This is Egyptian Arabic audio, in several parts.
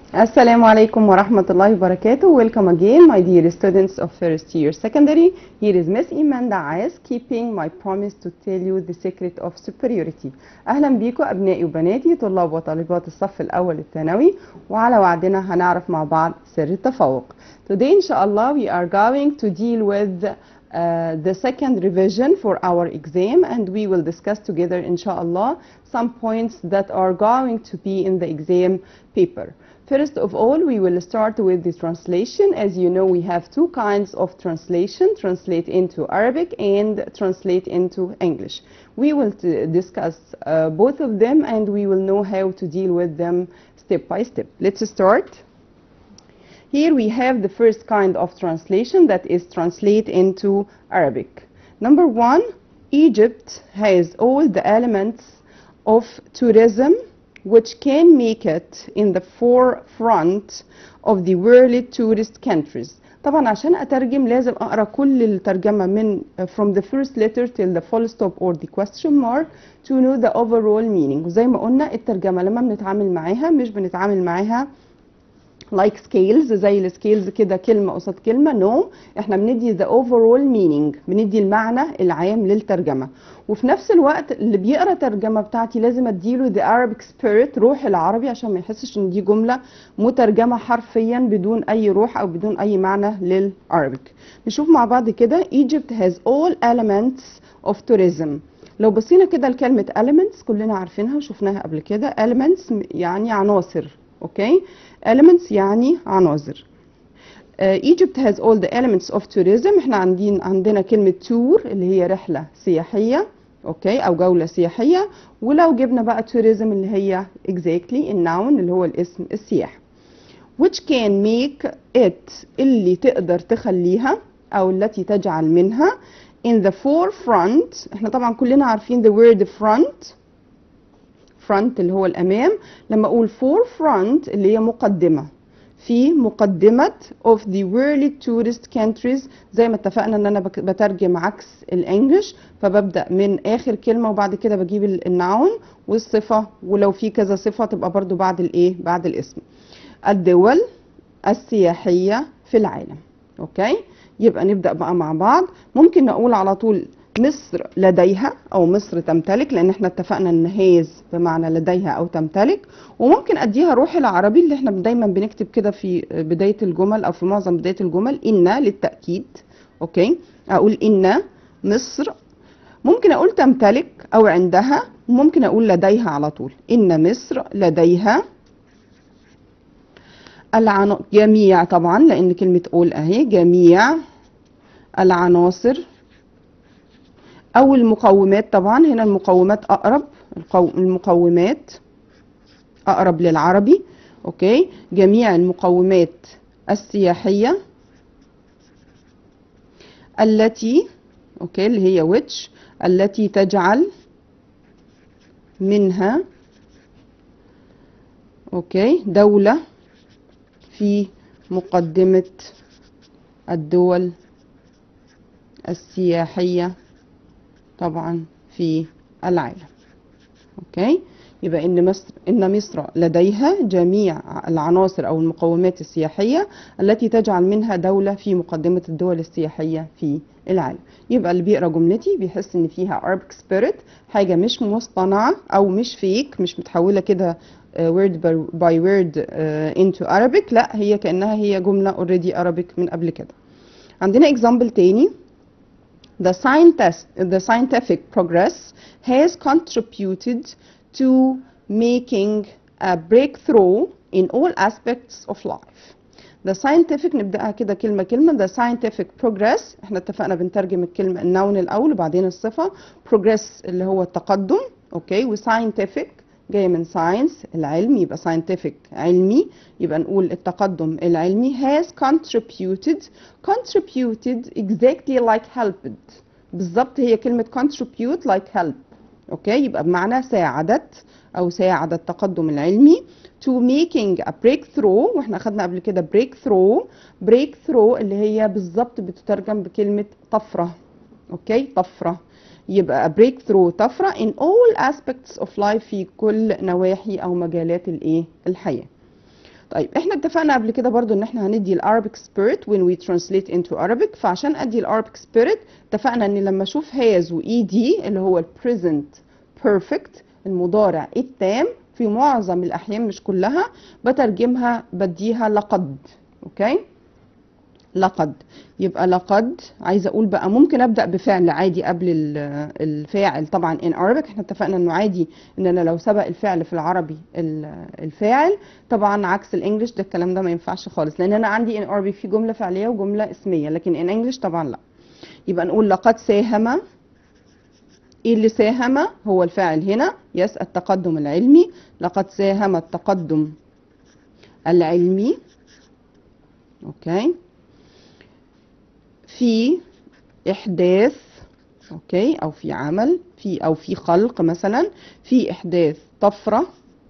Assalamu alaikum wa rahmatullahi wa barakatuh. Welcome again, my dear students of first year secondary. Here is Miss Iman Daas keeping my promise to tell you the secret of superiority. أهلا بيكم أبنائي وبناتي طلاب وطالبات الصف الأول الثانوي وعلى وعدنا هنعرف مع بعض سر التفوق. Today إن شاء الله we are going to deal with uh, the second revision for our exam and we will discuss together inshallah some points that are going to be in the exam paper. First of all, we will start with the translation. As you know, we have two kinds of translation, translate into Arabic and translate into English. We will t- discuss uh, both of them and we will know how to deal with them step by step. Let's start. Here we have the first kind of translation that is translate into Arabic. Number one, Egypt has all the elements of tourism which can make it in the forefront of the world tourist countries. طبعا عشان اترجم لازم اقرا كل الترجمه من from the first letter till the full stop or the question mark to know the overall meaning وزي ما قلنا الترجمه لما بنتعامل معاها مش بنتعامل معاها like scales زي السكيلز كده كلمة قصاد كلمة no احنا بندي the overall meaning بندي المعنى العام للترجمة وفي نفس الوقت اللي بيقرا الترجمة بتاعتي لازم اديله the Arabic spirit روح العربي عشان ما يحسش ان دي جملة مترجمة حرفيا بدون اي روح او بدون اي معنى للعربيك نشوف مع بعض كده Egypt has all elements of tourism لو بصينا كده لكلمة elements كلنا عارفينها وشفناها قبل كده elements يعني عناصر اوكي elements يعني عناصر uh, Egypt has all the elements of tourism احنا عندين عندنا كلمة tour اللي هي رحلة سياحية اوكي او جولة سياحية ولو جبنا بقى tourism اللي هي exactly النون اللي هو الاسم السياحي which can make it اللي تقدر تخليها او التي تجعل منها in the forefront احنا طبعا كلنا عارفين the word front front اللي هو الامام لما اقول forefront اللي هي مقدمه في مقدمة of the world tourist countries زي ما اتفقنا ان انا بترجم عكس الانجليش فببدأ من اخر كلمة وبعد كده بجيب النعون والصفة ولو في كذا صفة تبقى برضو بعد الايه بعد الاسم الدول السياحية في العالم اوكي يبقى نبدأ بقى مع بعض ممكن نقول على طول مصر لديها او مصر تمتلك لان احنا اتفقنا ان هيز بمعنى لديها او تمتلك وممكن اديها روح العربي اللي احنا دايما بنكتب كده في بدايه الجمل او في معظم بدايه الجمل ان للتاكيد اوكي اقول ان مصر ممكن اقول تمتلك او عندها وممكن اقول لديها على طول ان مصر لديها العن... جميع طبعا لان كلمه اول اهي جميع العناصر او المقومات طبعا هنا المقومات اقرب المقومات اقرب للعربي اوكي جميع المقومات السياحيه التي اوكي اللي هي which التي تجعل منها اوكي دوله في مقدمه الدول السياحيه طبعا في العالم اوكي يبقى ان مصر ان مصر لديها جميع العناصر او المقومات السياحيه التي تجعل منها دوله في مقدمه الدول السياحيه في العالم يبقى اللي بيقرا جملتي بيحس ان فيها Arabic spirit حاجه مش مصطنعه او مش فيك مش متحوله كده word by word into Arabic لا هي كانها هي جمله already Arabic من قبل كده عندنا example تاني the scientist, the scientific progress has contributed to making a breakthrough in all aspects of life. The scientific نبدأها كده كلمة كلمة the scientific progress احنا اتفقنا بنترجم الكلمة النون الأول وبعدين الصفة progress اللي هو التقدم اوكي و scientific جاية من science العلم يبقى scientific علمي يبقى نقول التقدم العلمي has contributed contributed exactly like helped بالظبط هي كلمة contribute like help اوكي يبقى بمعنى ساعدت او ساعد التقدم العلمي to making a breakthrough واحنا خدنا قبل كده breakthrough breakthrough اللي هي بالظبط بتترجم بكلمة طفرة اوكي طفرة يبقى breakthrough طفرة in all aspects of life في كل نواحي أو مجالات الإيه الحياة طيب احنا اتفقنا قبل كده برضو ان احنا هندي الارابيك spirit when we translate into Arabic فعشان ادي الارابيك spirit اتفقنا ان لما اشوف has و ed اللي هو ال present perfect المضارع التام في معظم الاحيان مش كلها بترجمها بديها لقد اوكي لقد يبقى لقد عايزه اقول بقى ممكن ابدا بفعل عادي قبل ال- الفاعل طبعا in Arabic احنا اتفقنا انه عادي ان انا لو سبق الفعل في العربي ال- الفاعل طبعا عكس الانجليش ده الكلام ده ما ينفعش خالص لان انا عندي in Arabic في جمله فعليه وجمله اسميه لكن in English طبعا لا يبقى نقول لقد ساهم ايه اللي ساهم هو الفاعل هنا يس التقدم العلمي لقد ساهم التقدم العلمي اوكي في احداث اوكي او في عمل في او في خلق مثلا في احداث طفره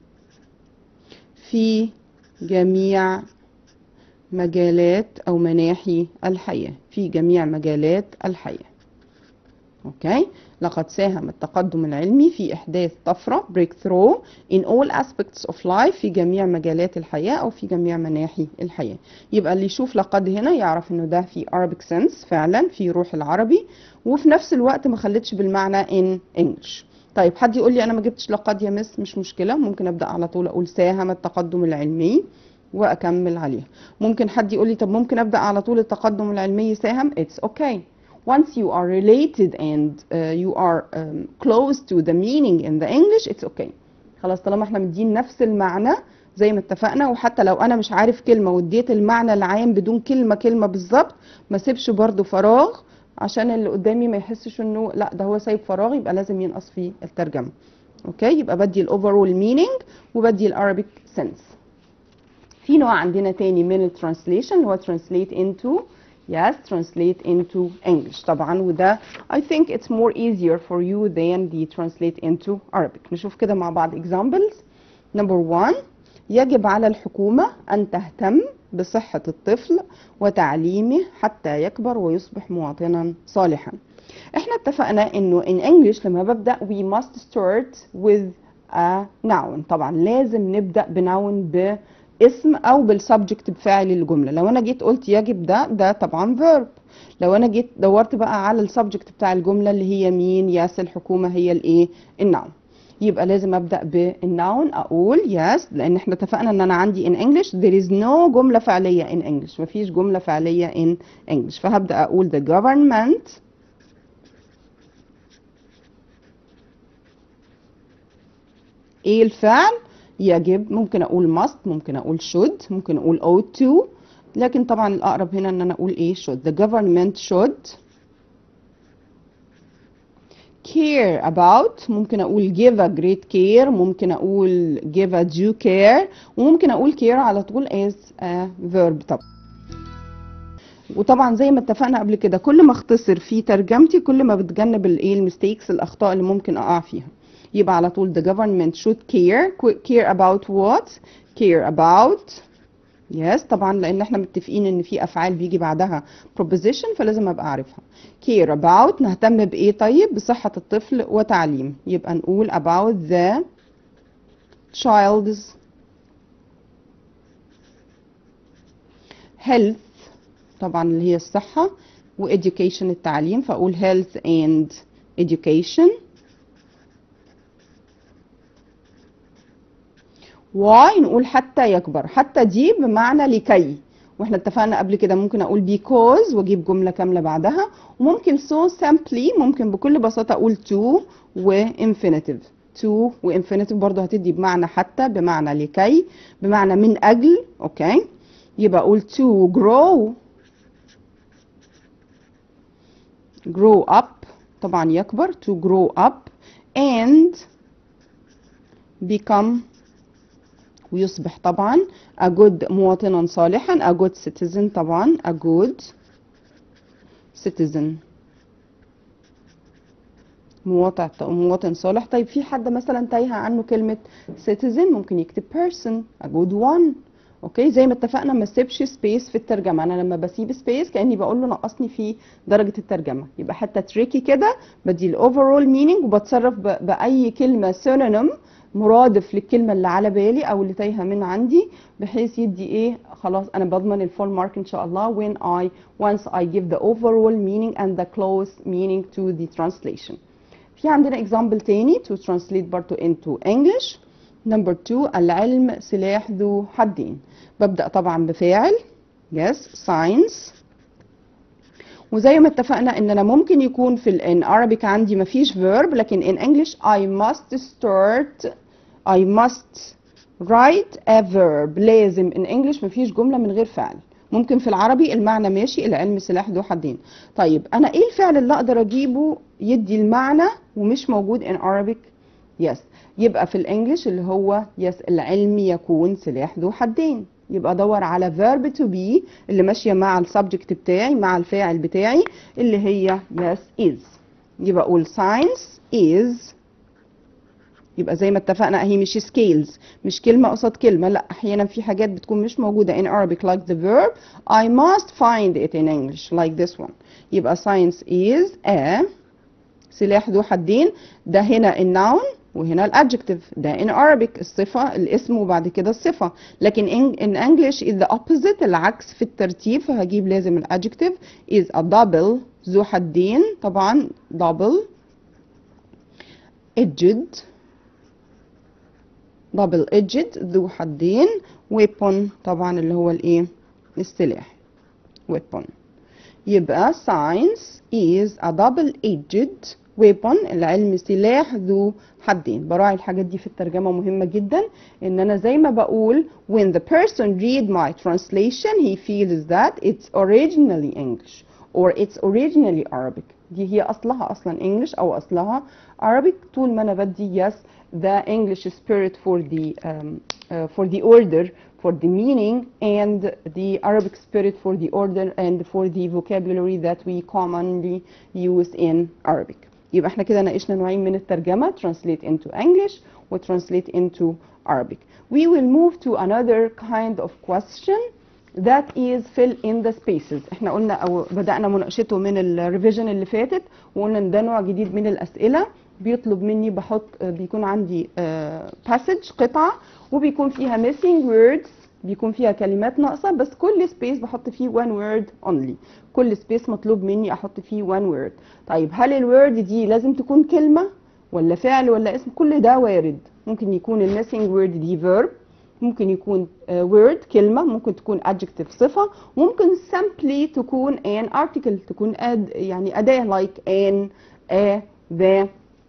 في جميع مجالات او مناحي الحياه في جميع مجالات الحياه اوكي لقد ساهم التقدم العلمي في احداث طفره breakthrough in all aspects of life في جميع مجالات الحياه او في جميع مناحي الحياه يبقى اللي يشوف لقد هنا يعرف انه ده في Arabic sense فعلا في روح العربي وفي نفس الوقت ما خلتش بالمعنى in English طيب حد يقول لي انا ما جبتش لقد يا مس مش مشكله ممكن ابدا على طول اقول ساهم التقدم العلمي واكمل عليها ممكن حد يقول لي طب ممكن ابدا على طول التقدم العلمي ساهم it's okay once you are related and uh, you are um, close to the meaning in the English it's okay خلاص طالما احنا مدين نفس المعنى زي ما اتفقنا وحتى لو انا مش عارف كلمه واديت المعنى العام بدون كلمه كلمه بالظبط ما سيبش برضو فراغ عشان اللي قدامي ما يحسش انه لا ده هو سايب فراغ يبقى لازم ينقص فيه الترجمه اوكي يبقى بدي الاوفرول مينينج وبدي الارابيك سنس في نوع عندنا تاني من الترانسليشن اللي هو translate into yes translate into English طبعا وده I think it's more easier for you than the translate into Arabic نشوف كده مع بعض examples number one يجب على الحكومة أن تهتم بصحة الطفل وتعليمه حتى يكبر ويصبح مواطنا صالحا احنا اتفقنا انه in English لما ببدأ we must start with a noun طبعا لازم نبدأ بنون باسم او بالسبجكت بفاعل الجملة لو انا جيت قلت يجب ده ده طبعا verb لو انا جيت دورت بقى على السبجكت بتاع الجملة اللي هي مين ياس الحكومة هي الايه النون يبقى لازم ابدا بالنون اقول yes لان احنا اتفقنا ان انا عندي in English there is no جمله فعليه in English مفيش جمله فعليه in English فهبدا اقول the government ايه الفعل يجب ممكن اقول must ممكن اقول should ممكن اقول ought to لكن طبعا الاقرب هنا ان انا اقول ايه should the government should care about ممكن اقول give a great care ممكن اقول give a due care وممكن اقول care على طول as a verb طبعا وطبعا زي ما اتفقنا قبل كده كل ما اختصر في ترجمتي كل ما بتجنب الايه المستيكس الاخطاء اللي ممكن اقع فيها يبقى على طول the government should care care about what care about يس طبعا لان احنا متفقين ان في افعال بيجي بعدها proposition فلازم ابقى عارفها care about نهتم بايه طيب بصحة الطفل وتعليم يبقى نقول about the child's health طبعا اللي هي الصحة و education التعليم فاقول health and education why نقول حتى يكبر حتى دي بمعنى لكي واحنا اتفقنا قبل كده ممكن اقول because واجيب جمله كامله بعدها وممكن so simply ممكن بكل بساطه اقول to و infinitive to و infinitive برضه هتدي بمعنى حتى بمعنى لكي بمعنى من اجل اوكي يبقى اقول to grow grow up طبعا يكبر to grow up and become ويصبح طبعا a good مواطنا صالحا a good citizen طبعا a good citizen مواطن مواطن صالح طيب في حد مثلا تايهه عنه كلمه citizen ممكن يكتب person a good one اوكي زي ما اتفقنا ما تسيبش سبيس في الترجمه انا لما بسيب سبيس كاني بقول له نقصني في درجه الترجمه يبقى حتى تريكي كده بدي الاوفرول مينينج وبتصرف ب- باي كلمه سينونيم مرادف للكلمه اللي على بالي او اللي تايهه من عندي بحيث يدي ايه خلاص انا بضمن الفول مارك ان شاء الله when I once I give the overall meaning and the close meaning to the translation في عندنا example تاني to translate برضو into English number two العلم سلاح ذو حدين ببدأ طبعا بفاعل yes science وزي ما اتفقنا ان انا ممكن يكون في ال in Arabic عندي مفيش verb لكن in English I must start I must write a verb لازم in English مفيش جملة من غير فعل ممكن في العربي المعنى ماشي العلم سلاح ذو حدين طيب انا ايه الفعل اللي اقدر اجيبه يدي المعنى ومش موجود in Arabic yes يبقى في الانجليش اللي هو yes العلم يكون سلاح ذو حدين يبقى ادور على verb to be اللي ماشيه مع السبجكت بتاعي مع الفاعل بتاعي اللي هي yes is يبقى اقول science is يبقى زي ما اتفقنا اهي مش scales مش كلمة قصاد كلمة لا احيانا في حاجات بتكون مش موجودة in Arabic like the verb I must find it in English like this one يبقى science is a سلاح ذو حدين ده هنا النون وهنا الادجكتيف ده in Arabic الصفة الاسم وبعد كده الصفة لكن in, in English is the opposite العكس في الترتيب فهجيب لازم الادجكتيف is a double ذو حدين طبعا double edged double edged ذو حدين weapon طبعا اللي هو الايه السلاح weapon يبقى science is a double edged weapon العلم سلاح ذو حدين براعي الحاجات دي في الترجمة مهمة جدا ان انا زي ما بقول when the person read my translation he feels that it's originally English or it's originally Arabic دي هي اصلها اصلا English او اصلها Arabic طول ما انا بدي yes the English spirit for the um, uh, for the order for the meaning and the Arabic spirit for the order and for the vocabulary that we commonly use in Arabic يبقى احنا كده ناقشنا نوعين من الترجمة translate into English و translate into Arabic we will move to another kind of question that is fill in the spaces احنا قلنا او بدأنا مناقشته من الريفيجن اللي فاتت وقلنا ان ده نوع جديد من الأسئلة بيطلب مني بحط بيكون عندي passage قطعة وبيكون فيها missing words بيكون فيها كلمات ناقصة بس كل سبيس بحط فيه one word only كل سبيس مطلوب مني احط فيه one word طيب هل الورد دي لازم تكون كلمة ولا فعل ولا اسم كل ده وارد ممكن يكون الميسنج word دي verb ممكن يكون uh, word كلمة ممكن تكون adjective صفة ممكن simply تكون an article تكون أد يعني أداة like an a the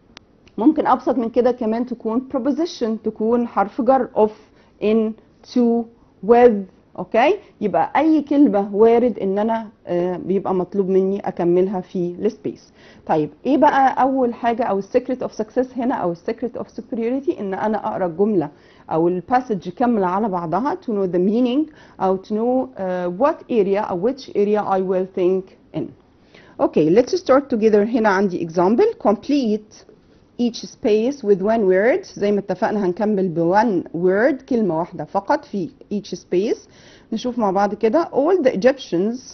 ممكن أبسط من كده كمان تكون preposition تكون حرف جر of in to with اوكي يبقى اي كلمه وارد ان انا آه بيبقى مطلوب مني اكملها في السبيس طيب ايه بقى اول حاجه او السيكريت اوف سكسس هنا او السيكريت اوف سوبريوريتي ان انا اقرا الجمله او الباسج كامله على بعضها to know the meaning او to know uh, what area or which area I will think in okay let's start together هنا عندي example complete each space with one word زي ما اتفقنا هنكمل ب one word كلمة واحدة فقط في each space نشوف مع بعض كده all the Egyptians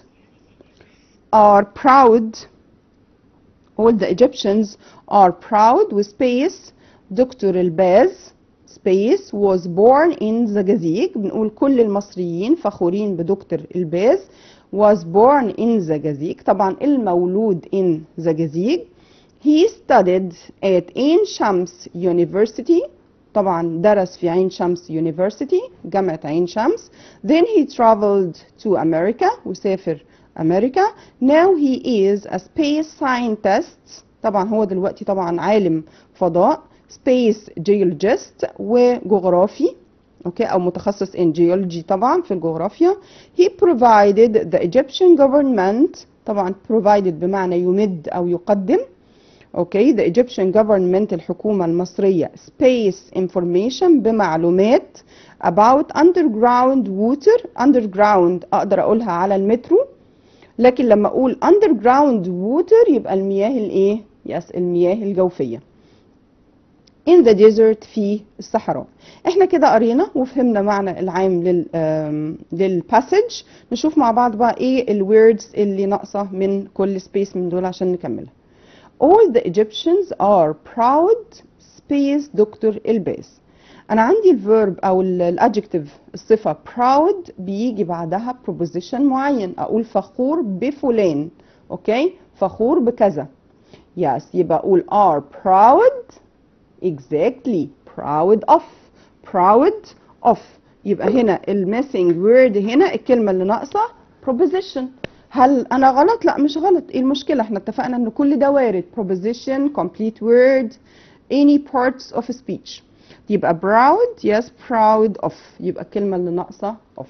are proud all the Egyptians are proud with space دكتور الباز space was born in Zagazig بنقول كل المصريين فخورين بدكتور الباز was born in Zagazig طبعا المولود in Zagazig He studied at Ain Shams University طبعا درس في عين شمس University جامعة عين شمس then he traveled to America وسافر أمريكا now he is a space scientist طبعا هو دلوقتي طبعا عالم فضاء space geologist وجغرافي اوكي او متخصص in geology طبعا في الجغرافيا he provided the Egyptian government طبعا provided بمعنى يمد او يقدم اوكي the Egyptian government الحكومة المصرية space information بمعلومات about underground water underground اقدر اقولها على المترو لكن لما اقول underground water يبقى المياه الايه يس المياه الجوفية in the desert في الصحراء احنا كده قرينا وفهمنا معنى العام لل آم، للباسج نشوف مع بعض بقى ايه الوردز اللي ناقصه من كل سبيس من دول عشان نكملها all the Egyptians are proud space دكتور الباس انا عندي الفيرب او الادجكتيف الصفه proud بيجي بعدها preposition معين اقول فخور بفلان اوكي فخور بكذا yes يبقى اقول are proud exactly proud of proud of يبقى هنا الميسنج word هنا الكلمه اللي ناقصه preposition هل انا غلط لا مش غلط ايه المشكله احنا اتفقنا ان كل ده وارد preposition complete word any parts of speech يبقى proud yes proud of يبقى الكلمه اللي ناقصه of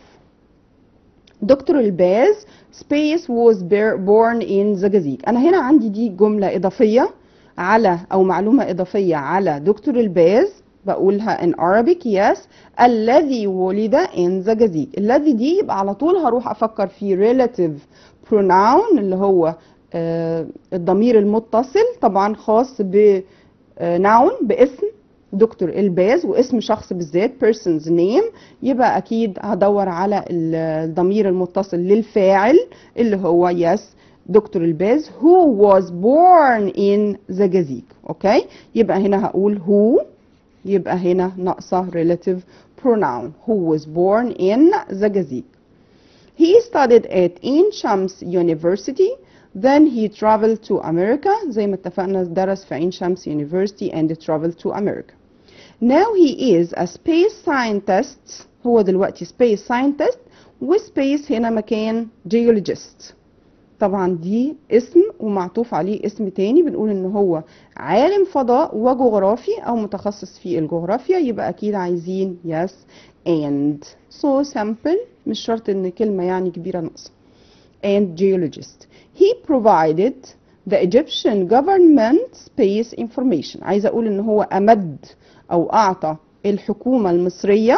دكتور الباز space was bear- born in زجاجيج انا هنا عندي دي جمله اضافيه على او معلومه اضافيه على دكتور الباز بقولها in Arabic yes الذي ولد in زجاجيج الذي دي يبقى على طول هروح افكر في relative pronoun اللي هو آه، الضمير المتصل طبعا خاص ب آه، noun باسم دكتور الباز واسم شخص بالذات person's name يبقى اكيد هدور على ال- الضمير المتصل للفاعل اللي هو yes دكتور الباز who was born in زجاجيج اوكي يبقى هنا هقول who يبقى هنا ناقصه relative pronoun who was born in زجاجيج He studied at Ain Shams University then he traveled to America زي ما اتفقنا درس في عين شمس University and traveled to America Now he is a space scientist هو دلوقتي space scientist وسبيس هنا مكان geologist طبعا دي اسم ومعطوف عليه اسم تاني بنقول ان هو عالم فضاء وجغرافي او متخصص في الجغرافيا يبقى اكيد عايزين yes and so simple مش شرط ان كلمة يعني كبيرة ناقصة and geologist he provided the Egyptian government space information عايزة اقول ان هو امد او اعطى الحكومة المصرية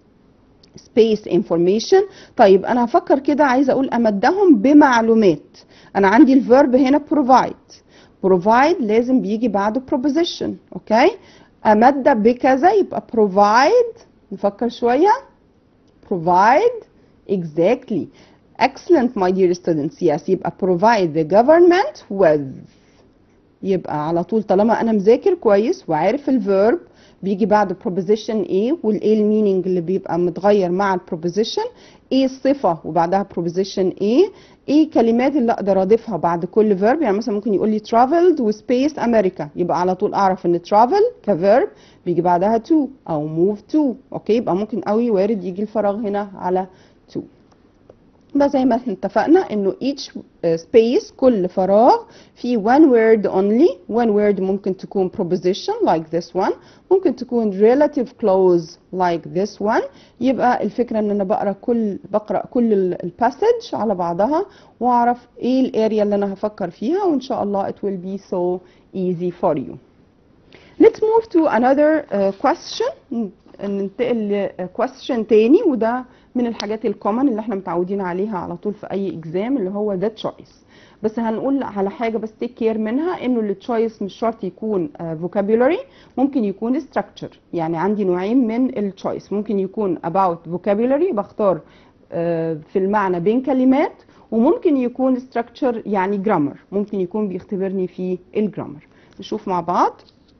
space information طيب انا هفكر كده عايزه اقول امدهم بمعلومات انا عندي الفيرب هنا provide provide لازم بيجي بعده preposition اوكي امد بكذا يبقى provide نفكر شويه provide exactly excellent my dear students yes يبقى provide the government with يبقى على طول طالما انا مذاكر كويس وعارف الفيرب بيجي بعد preposition ايه والايه المينينج اللي بيبقى متغير مع البروبوزيشن ايه الصفه وبعدها preposition ايه ايه الكلمات اللي اقدر اضيفها بعد كل فيرب يعني مثلا ممكن يقول لي traveled وسبيس امريكا يبقى على طول اعرف ان travel كفيرب بيجي بعدها to او move to اوكي يبقى ممكن قوي وارد يجي الفراغ هنا على to بقى زي ما احنا اتفقنا انه each uh, space كل فراغ في one word only one word ممكن تكون preposition like this one ممكن تكون relative clause like this one يبقى الفكرة ان انا بقرا كل بقرا كل الباسج على بعضها واعرف ايه الاريا اللي انا هفكر فيها وان شاء الله it will be so easy for you Let's move to another uh, question ننتقل ل question تاني وده من الحاجات الكومن اللي احنا متعودين عليها على طول في اي اكزام اللي هو the choice بس هنقول على حاجه بس تيك كير منها انه التشويس مش شرط يكون uh, vocabulary ممكن يكون structure يعني عندي نوعين من التشويس ممكن يكون about vocabulary بختار uh, في المعنى بين كلمات وممكن يكون structure يعني grammar ممكن يكون بيختبرني في الجرامر نشوف مع بعض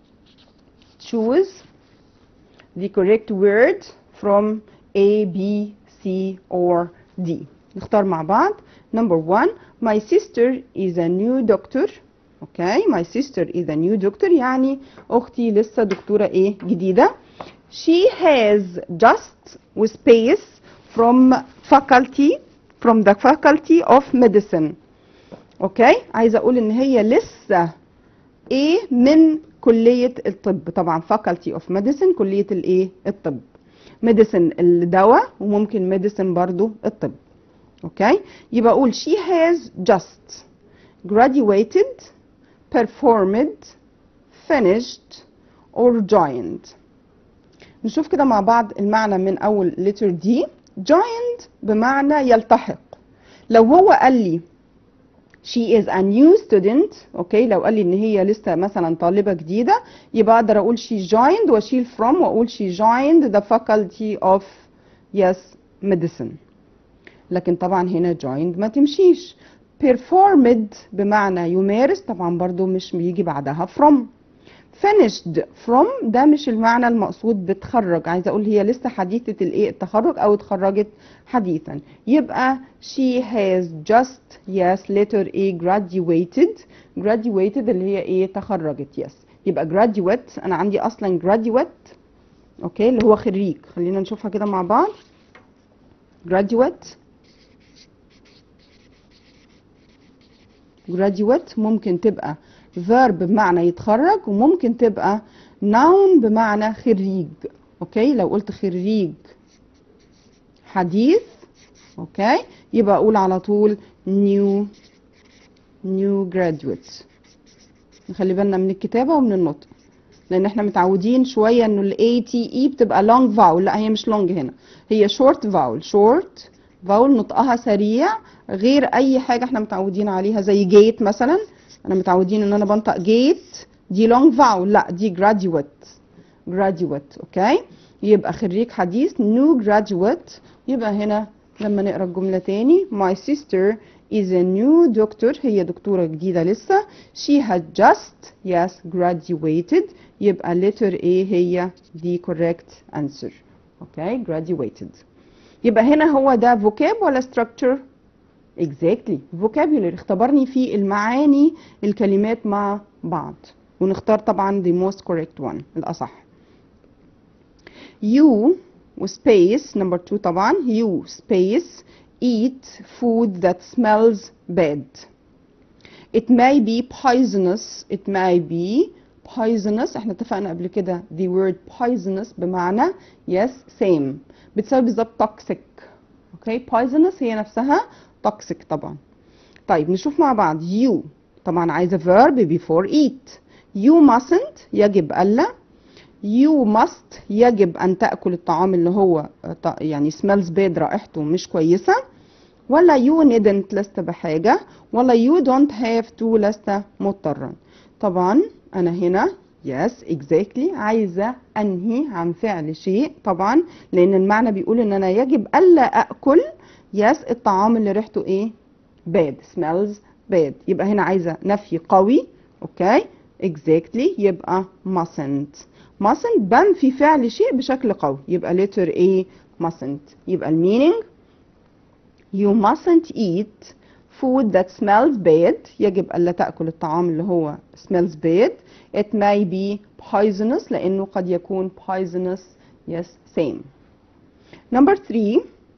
choose the correct word from A, B, C or D. نختار مع بعض. Number one, my sister is a new doctor. Okay, my sister is a new doctor يعني أختي لسه دكتورة إيه جديدة. She has just with space from faculty from the faculty of medicine. Okay, عايزة أقول إن هي لسه ايه من كلية الطب طبعا faculty of medicine كلية الايه الطب medicine الدواء وممكن medicine برضو الطب اوكي يبقى اقول she has just graduated performed finished or joined نشوف كده مع بعض المعنى من اول letter D joined بمعنى يلتحق لو هو قال لي she is a new student اوكي لو قال لي ان هي لسه مثلا طالبه جديده يبقى اقدر اقول she joined واشيل from واقول she joined the faculty of yes medicine لكن طبعا هنا joined ما تمشيش performed بمعنى يمارس طبعا برضو مش بيجي بعدها from finished from ده مش المعنى المقصود بتخرج عايزه اقول هي لسه حديثه الايه التخرج او اتخرجت حديثا يبقى she has just yes letter A graduated graduated اللي هي ايه تخرجت yes يبقى graduate انا عندي اصلا graduate اوكي اللي هو خريج خلينا نشوفها كده مع بعض graduate graduate ممكن تبقى verb بمعنى يتخرج وممكن تبقى noun بمعنى خريج اوكي لو قلت خريج حديث اوكي يبقى اقول على طول new new graduate نخلي بالنا من الكتابة ومن النطق لان احنا متعودين شوية انه ال A T E بتبقى long vowel لا هي مش long هنا هي short vowel short vowel نطقها سريع غير اي حاجة احنا متعودين عليها زي gate مثلا انا متعودين ان انا بنطق جيت دي لونج فاول لا دي graduate graduate اوكي يبقى خريج حديث new graduate يبقى هنا لما نقرا الجمله تاني my sister is a new doctor هي دكتوره جديده لسه she had just yes graduated يبقى letter A هي the correct answer اوكي graduated يبقى هنا هو ده vocab ولا structure exactly vocabulary اختبرني في المعاني الكلمات مع بعض ونختار طبعا the most correct one الأصح you space number two طبعا you space eat food that smells bad it may be poisonous it may be poisonous احنا اتفقنا قبل كده the word poisonous بمعنى yes same بتساوي بالظبط toxic اوكي okay. poisonous هي نفسها toxic طبعا طيب نشوف مع بعض you طبعا عايزه verb before eat you mustn't يجب ألا you must يجب أن تأكل الطعام اللي هو يعني smells bad رائحته مش كويسة ولا you needn't لست بحاجة ولا you don't have to لست مضطرا طبعا أنا هنا yes exactly عايزة أنهي عن فعل شيء طبعا لأن المعنى بيقول إن أنا يجب ألا أكل يس yes, الطعام اللي ريحته ايه bad smells bad يبقى هنا عايزه نفي قوي اوكي exactly يبقى mustn't mustn't بنفي فعل شيء بشكل قوي يبقى letter A mustn't يبقى المينينج you mustn't eat food that smells bad يجب ألا تأكل الطعام اللي هو smells bad it may be poisonous لأنه قد يكون poisonous yes same number three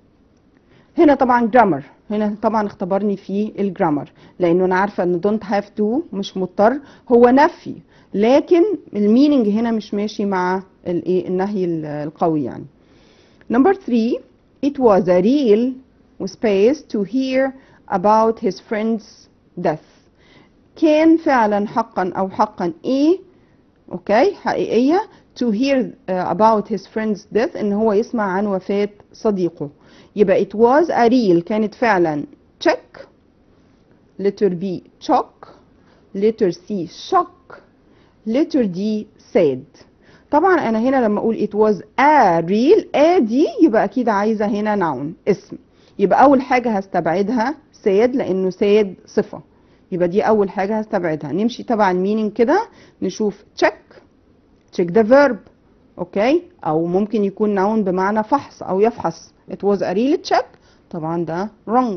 هنا طبعا جرامر هنا طبعا اختبرني في الجرامر لانه انا عارفه ان دونت هاف تو مش مضطر هو نفي لكن الميننج هنا مش ماشي مع الايه النهي القوي يعني نمبر 3 it was a real space to hear about his friend's death كان فعلا حقا او حقا ايه اوكي حقيقيه to hear uh, about his friend's death ان هو يسمع عن وفاه صديقه يبقى it was a real كانت فعلا check letter B chock letter C shock letter D sad طبعا انا هنا لما اقول it was a real a دي يبقى اكيد عايزه هنا noun اسم يبقى اول حاجه هستبعدها sad لانه sad صفه يبقى دي اول حاجه هستبعدها نمشي تبع المينينج كده نشوف check check the verb اوكي او ممكن يكون noun بمعنى فحص او يفحص it was a real check طبعا ده wrong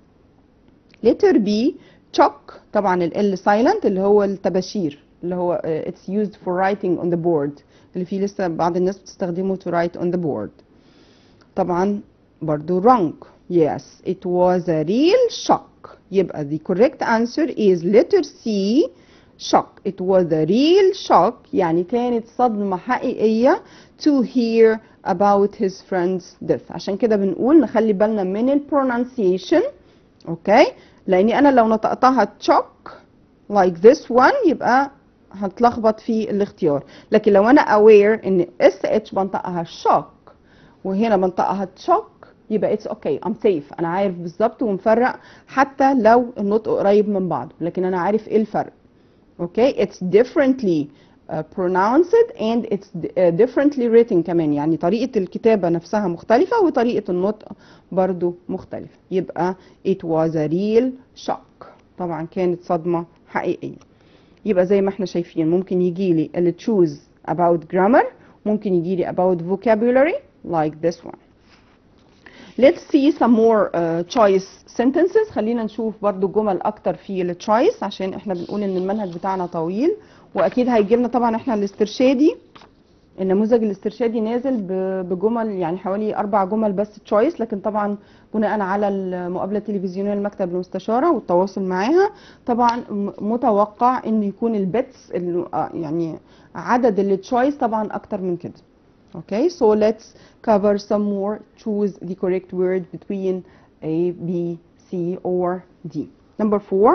letter B chalk طبعا ال L silent اللي هو التباشير اللي هو uh, it's used for writing on the board اللي فيه لسه بعض الناس بتستخدمه to write on the board طبعا برضو wrong yes it was a real shock يبقى the correct answer is letter C shock it was a real shock يعني كانت صدمة حقيقية to hear about his friend's death عشان كده بنقول نخلي بالنا من ال pronunciation اوكي لاني انا لو نطقتها chock like this one يبقى هتلخبط في الاختيار لكن لو انا aware ان اس اتش بنطقها shock وهنا بنطقها chock يبقى اتس اوكي ام سيف انا عارف بالظبط ومفرق حتى لو النطق قريب من بعضه لكن انا عارف ايه الفرق اوكي اتس differently uh, pronounced and it's uh, differently written كمان يعني طريقة الكتابة نفسها مختلفة وطريقة النطق برضو مختلفة يبقى it was a real shock طبعا كانت صدمة حقيقية يبقى زي ما احنا شايفين ممكن يجي لي اللي choose about grammar ممكن يجي لي about vocabulary like this one Let's see some more uh, choice sentences خلينا نشوف برضو جمل اكتر في التشويس عشان احنا بنقول ان المنهج بتاعنا طويل واكيد هيجي لنا طبعا احنا الاسترشادي النموذج الاسترشادي نازل ب- بجمل يعني حوالي اربع جمل بس تشويس لكن طبعا بناء على المقابله التلفزيونيه لمكتب المستشاره والتواصل معاها طبعا م- متوقع ان يكون البيتس ال- آه يعني عدد التشويس طبعا اكتر من كده Okay, so let's cover some more. Choose the correct word between A, B, C, or D. Number four.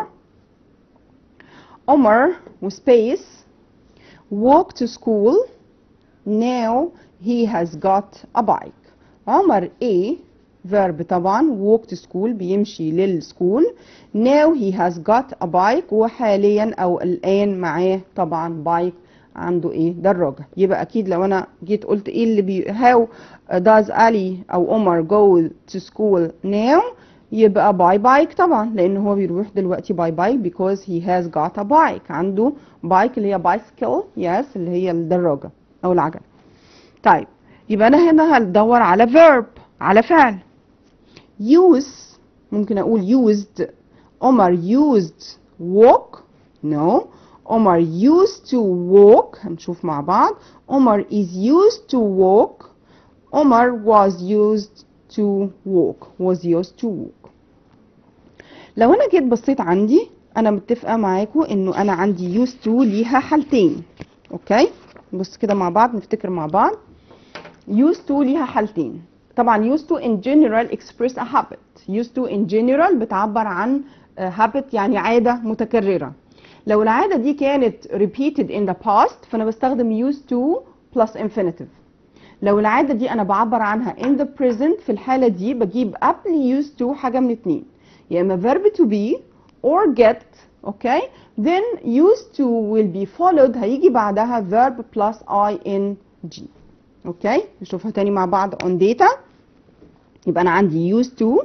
Omar with space walk to school. Now he has got a bike. عمر A verb طبعا walk to school بيمشي للسكول. Now he has got a bike وحاليا او الان معاه طبعا bike عنده ايه دراجه يبقى اكيد لو انا جيت قلت ايه اللي بي how does Ali او عمر go to school now يبقى باي بايك طبعا لان هو بيروح دلوقتي باي بايك because he has got a bike عنده بايك اللي هي bicycle yes اللي هي الدراجه او العجله طيب يبقى انا هنا هدور على verb على فعل use ممكن اقول used عمر used walk no عمر used to walk هنشوف مع بعض عمر is used to walk عمر was used to walk was used to walk لو انا جيت بصيت عندي انا متفقه معاكم انه انا عندي used to ليها حالتين اوكي نبص كده مع بعض نفتكر مع بعض used to ليها حالتين طبعا used to in general express a habit used to in general بتعبر عن uh, habit يعني عاده متكرره لو العادة دي كانت repeated in the past فأنا بستخدم used to plus infinitive لو العادة دي أنا بعبر عنها in the present في الحالة دي بجيب قبل used to حاجة من اتنين يا إما verb to be or get okay then used to will be followed هيجي بعدها verb plus ing okay نشوفها تاني مع بعض on data يبقى أنا عندي used to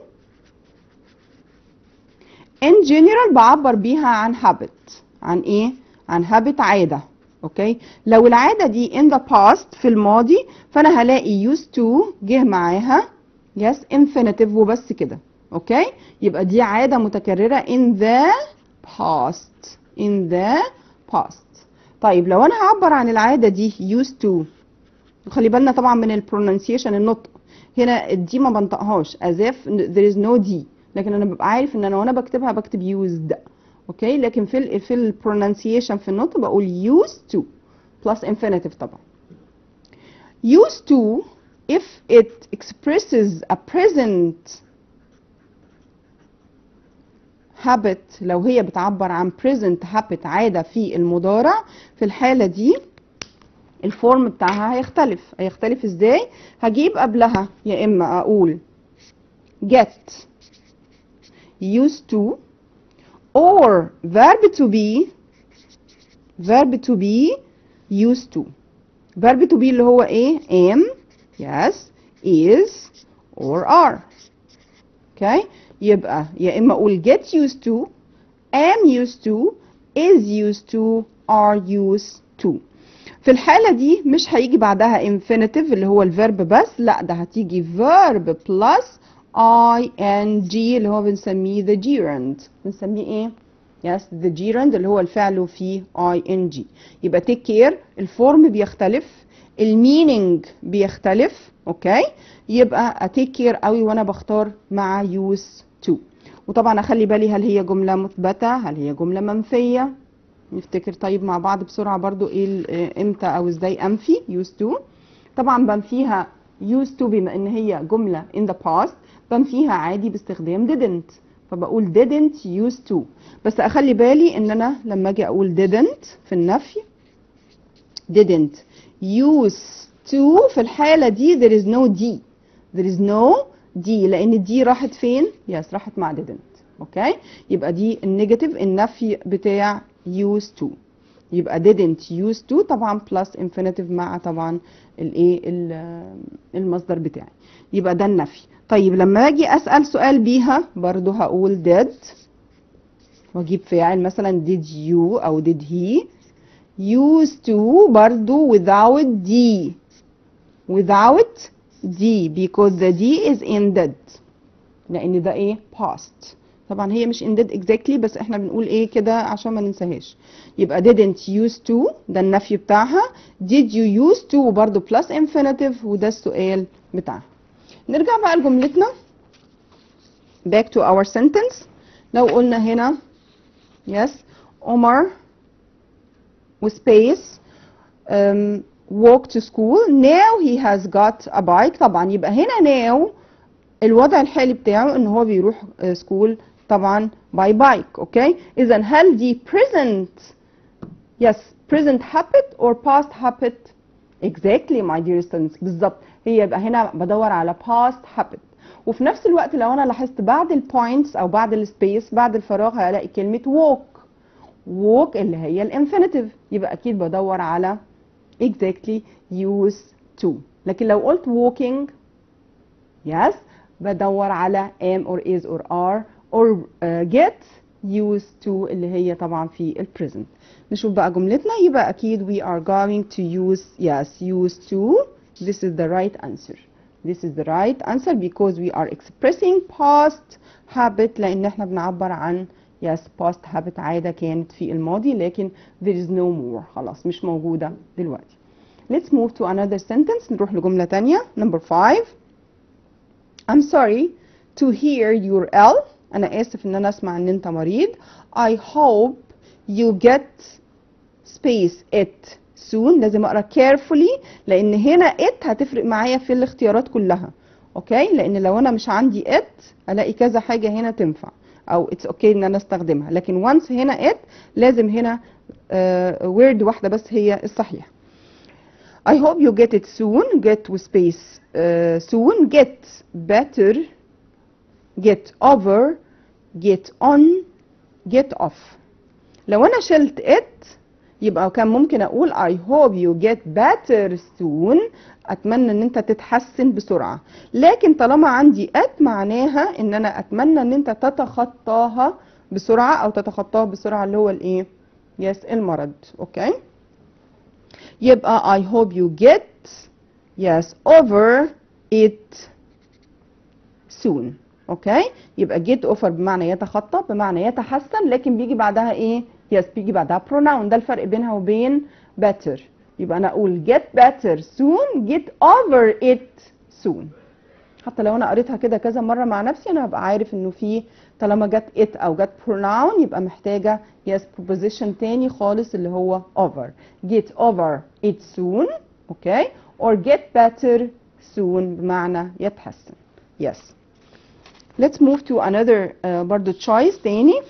in general بعبر بيها عن habit عن ايه عن habit عاده اوكي لو العاده دي in the past في الماضي فانا هلاقي used to جه معاها yes infinitive وبس كده اوكي يبقى دي عاده متكرره in the past in the past طيب لو انا هعبر عن العاده دي used to خلي بالنا طبعا من البرونانسيشن النطق هنا الدي ما بنطقهاش as if there is no D لكن انا ببقى عارف ان انا وانا بكتبها بكتب used اوكي لكن في ال في البرونانسيشن في النطق بقول used to plus infinitive طبعا used to if it expresses a present habit لو هي بتعبر عن present habit عادة في المضارع في الحالة دي الفورم بتاعها هيختلف هيختلف ازاي هجيب قبلها يا اما اقول get used to or verb to be verb to be used to verb to be اللي هو ايه am yes is or are okay يبقى يا اما اقول get used to am used to is used to are used to في الحالة دي مش هيجي بعدها infinitive اللي هو الفيرب بس لا ده هتيجي verb plus ing اللي هو بنسميه the gerund بنسميه ايه yes the gerund اللي هو الفعل فيه ing يبقى take care الفورم بيختلف المينينج بيختلف اوكي يبقى اتيك كير قوي وانا بختار مع use to وطبعا اخلي بالي هل هي جمله مثبته هل هي جمله منفيه نفتكر طيب مع بعض بسرعه برضو ايه ال- امتى او ازاي انفي used to طبعا بنفيها used to بما ان هي جمله in the past بنفيها عادي باستخدام didn't فبقول didn't used to بس اخلي بالي ان انا لما اجي اقول didn't في النفي didn't used to في الحالة دي there is no D there is no دي لان دي راحت فين يس راحت مع didn't اوكي يبقى دي النيجاتيف النفي بتاع used to يبقى didn't used to طبعا plus infinitive مع طبعا الايه ال- المصدر بتاعي يبقى ده النفي طيب لما اجي اسال سؤال بيها برضو هقول did واجيب فاعل مثلا did you او did he used to برضو without d without d because the d is in did لان ده ايه past طبعا هي مش in did exactly بس احنا بنقول ايه كده عشان ما ننساهاش يبقى didn't used to ده النفي بتاعها did you used to وبرضو plus infinitive وده السؤال بتاعها نرجع بقى لجملتنا back to our sentence لو قلنا هنا yes عمر وسبيس um, walk to school now he has got a bike طبعا يبقى هنا now الوضع الحالي بتاعه ان هو بيروح سكول طبعا باي بايك اوكي اذا هل دي present yes present habit or past habit exactly my dear students بالظبط هي يبقى هنا بدور على past habit وفي نفس الوقت لو انا لاحظت بعد البوينتس او بعد السبيس بعد الفراغ هلاقي كلمه walk walk اللي هي الانفينيتيف يبقى اكيد بدور على exactly used to لكن لو قلت walking yes بدور على am or is or are or uh, get used to اللي هي طبعا في ال present نشوف بقى جملتنا يبقى أكيد we are going to use yes used to this is the right answer this is the right answer because we are expressing past habit لأن احنا بنعبر عن yes past habit عادة كانت في الماضي لكن there is no more خلاص مش موجودة دلوقتي let's move to another sentence نروح لجملة تانية number five I'm sorry to hear you're ill أنا آسف إن أنا أسمع إن أنت مريض I hope you get space it soon لازم أقرأ carefully لأن هنا it هتفرق معايا في الاختيارات كلها أوكي لأن لو أنا مش عندي it ألاقي كذا حاجة هنا تنفع أو it's okay إن أنا أستخدمها لكن once هنا it لازم هنا uh, word واحدة بس هي الصحيحة I hope you get it soon get with space uh, soon get better get over get on get off لو انا شلت it يبقى كان ممكن اقول I hope you get better soon اتمنى ان انت تتحسن بسرعة لكن طالما عندي at معناها ان انا اتمنى ان انت تتخطاها بسرعة او تتخطاها بسرعة اللي هو الايه يس المرض اوكي يبقى I hope you get yes over it soon اوكي يبقى get over بمعنى يتخطى بمعنى يتحسن لكن بيجي بعدها ايه يس بيجي بعدها pronoun ده الفرق بينها وبين better يبقى انا اقول get better soon get over it soon حتى لو انا قريتها كده كذا مره مع نفسي انا هبقى عارف انه في طالما جت it او جت pronoun يبقى محتاجه yes preposition تاني خالص اللي هو over get over it soon اوكي or get better soon بمعنى يتحسن yes let's move to another uh, برضو choice تاني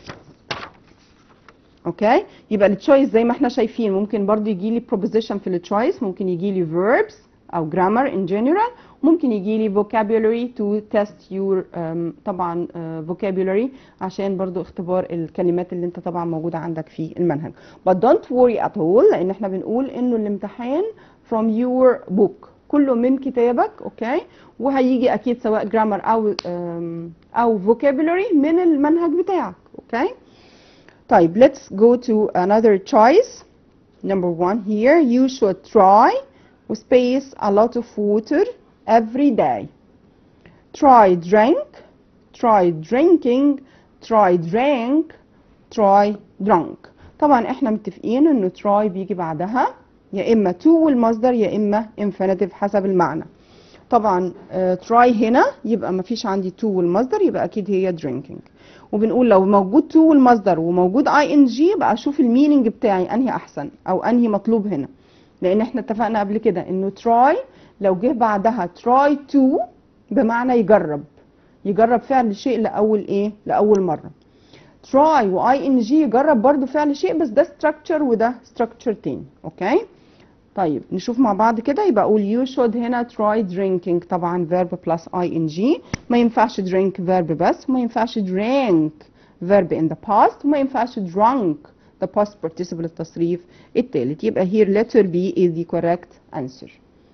اوكي يبقى التشويس زي ما احنا شايفين ممكن برضو يجي لي preposition في التشويس ممكن يجي لي verbs او grammar in general ممكن يجي لي vocabulary to test your um, طبعا uh, vocabulary عشان برضو اختبار الكلمات اللي انت طبعا موجودة عندك في المنهج but don't worry at all لان احنا بنقول انه الامتحان from your book كله من كتابك اوكي وهيجي اكيد سواء grammar او um, او vocabulary من المنهج بتاعك اوكي طيب let's go to another choice number one here you should try space a lot of water every day try drink try drinking try drank try drunk طبعا احنا متفقين انه try بيجي بعدها يا اما to والمصدر يا اما infinitive حسب المعنى طبعا uh, try هنا يبقى ما فيش عندي to والمصدر يبقى اكيد هي drinking وبنقول لو موجود to والمصدر وموجود ing يبقى اشوف الميننج بتاعي انهي احسن او انهي مطلوب هنا لان احنا اتفقنا قبل كده انه try لو جه بعدها try to بمعنى يجرب يجرب فعل شيء لاول ايه لاول مره try و ing يجرب برضو فعل شيء بس ده structure وده structure تاني اوكي طيب نشوف مع بعض كده يبقى اقول you should هنا try drinking طبعا verb plus ing ما ينفعش drink verb بس ما ينفعش drink verb in the past وما ينفعش drunk the past participle التصريف التالت يبقى here letter B is the correct answer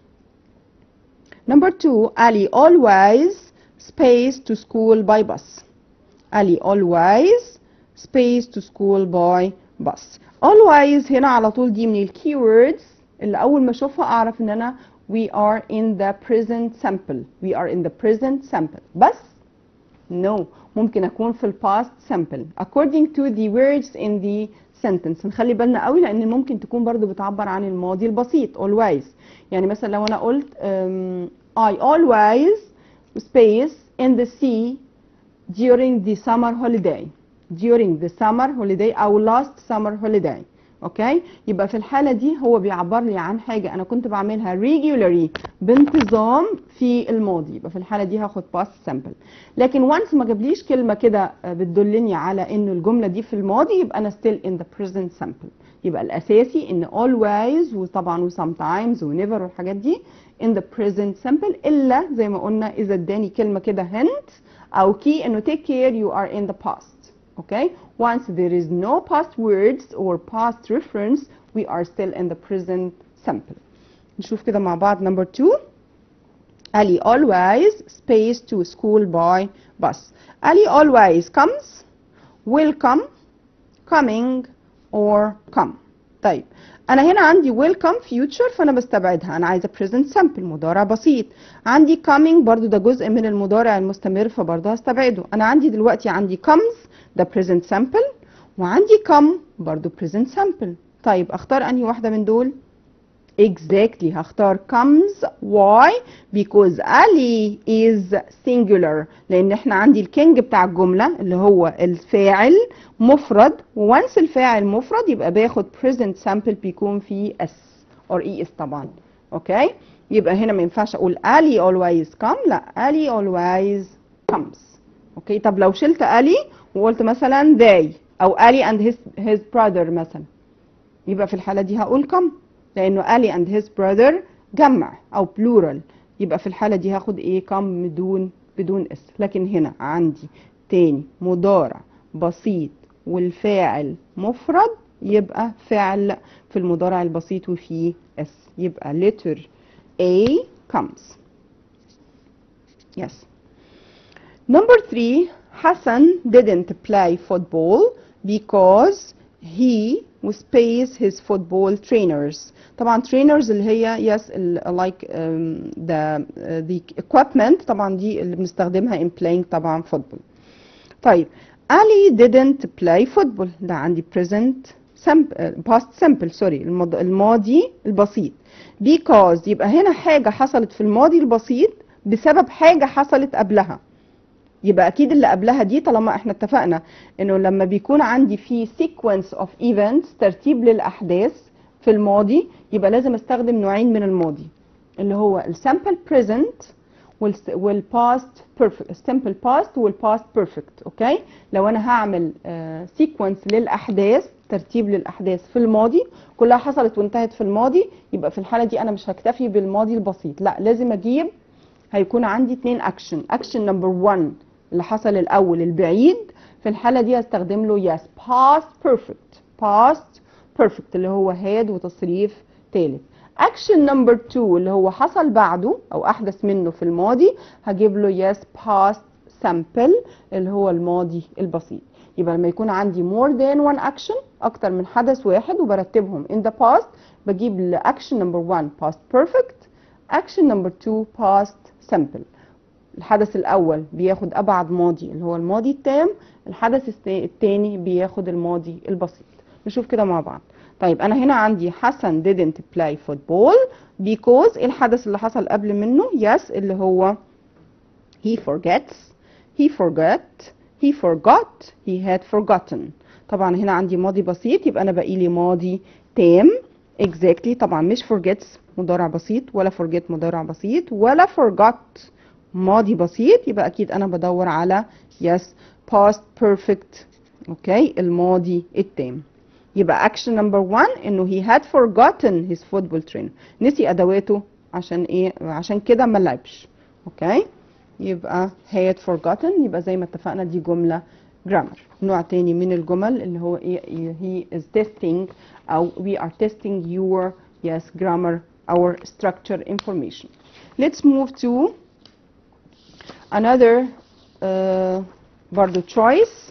number two Ali always space to school by bus Ali always space to school by bus always هنا على طول دي من الكيوردز اللي اول ما اشوفها اعرف ان انا we are in the present simple we are in the present simple بس no ممكن اكون في الباست simple according to the words in the sentence نخلي بالنا قوي لان ممكن تكون برضو بتعبر عن الماضي البسيط always يعني مثلا لو انا قلت um, I always space in the sea during the summer holiday during the summer holiday او last summer holiday اوكي يبقى في الحاله دي هو بيعبر لي عن حاجه انا كنت بعملها regularly بانتظام في الماضي يبقى في الحاله دي هاخد past simple لكن once ما جابليش كلمه كده بتدلني على انه الجمله دي في الماضي يبقى انا still in the present simple يبقى الاساسي ان always وطبعا و sometimes و never والحاجات دي in the present simple الا زي ما قلنا اذا اداني كلمه كده hint او key انه take care you are in the past okay once there is no past words or past reference we are still in the present simple نشوف كده مع بعض number two Ali always space to school by bus Ali always comes will come coming or come طيب انا هنا عندي welcome future فانا بستبعدها انا عايزه present simple مضارع بسيط عندي coming برضو ده جزء من المضارع المستمر فبرضه هستبعده انا عندي دلوقتي عندي comes ده present simple وعندي come برضو present simple طيب اختار انهي واحده من دول exactly هختار comes why because Ali is singular لان احنا عندي الكينج بتاع الجمله اللي هو الفاعل مفرد وانس الفاعل مفرد يبقى باخد present simple بيكون فيه s or es طبعا اوكي يبقى هنا ما ينفعش اقول Ali always come لا Ali always comes اوكي طب لو شلت Ali وقلت مثلا they او Ali and his his brother مثلا يبقى في الحاله دي هقول come لانه Ali and his brother جمع او plural يبقى في الحاله دي هاخد ايه come بدون بدون اس لكن هنا عندي تاني مضارع بسيط والفاعل مفرد يبقى فعل في المضارع البسيط وفيه اس يبقى letter A comes yes number three Hassan didn't play football because he space his football trainers طبعا trainers اللي هي yes like um, the uh, the equipment طبعا دي اللي بنستخدمها in playing طبعا football طيب Ali didn't play football ده عندي present simple past simple sorry الماضي البسيط because يبقى هنا حاجة حصلت في الماضي البسيط بسبب حاجة حصلت قبلها يبقى اكيد اللي قبلها دي طالما احنا اتفقنا انه لما بيكون عندي في sequence of events ترتيب للاحداث في الماضي يبقى لازم استخدم نوعين من الماضي اللي هو السامبل present والباست بيرفكت السامبل باست والباست بيرفكت اوكي لو انا هعمل سيكونس uh, للاحداث ترتيب للاحداث في الماضي كلها حصلت وانتهت في الماضي يبقى في الحاله دي انا مش هكتفي بالماضي البسيط لا لازم اجيب هيكون عندي اتنين اكشن اكشن نمبر 1 اللي حصل الاول البعيد في الحاله دي هستخدم له yes past perfect past perfect اللي هو had وتصريف ثالث اكشن نمبر 2 اللي هو حصل بعده او احدث منه في الماضي هجيب له yes past simple اللي هو الماضي البسيط يبقى لما يكون عندي more than one action اكتر من حدث واحد وبرتبهم in the past بجيب لاكشن نمبر 1 past perfect action number 2 past simple الحدث الاول بياخد ابعد ماضي اللي هو الماضي التام الحدث الثاني بياخد الماضي البسيط نشوف كده مع بعض طيب انا هنا عندي حسن didn't play football because الحدث اللي حصل قبل منه yes اللي هو he forgets he forgot he forgot he had forgotten طبعا هنا عندي ماضي بسيط يبقى انا باقي لي ماضي تام exactly طبعا مش forgets مضارع بسيط ولا forget مضارع بسيط ولا forgot ماضي بسيط يبقى اكيد انا بدور على yes past perfect اوكي الماضي التام يبقى action number one انه he had forgotten his football trainer نسي ادواته عشان ايه عشان كده ما لعبش اوكي يبقى he had forgotten يبقى زي ما اتفقنا دي جملة grammar نوع تاني من الجمل اللي هو ايه he is testing او we are testing your yes grammar our structure information let's move to another uh, برضو choice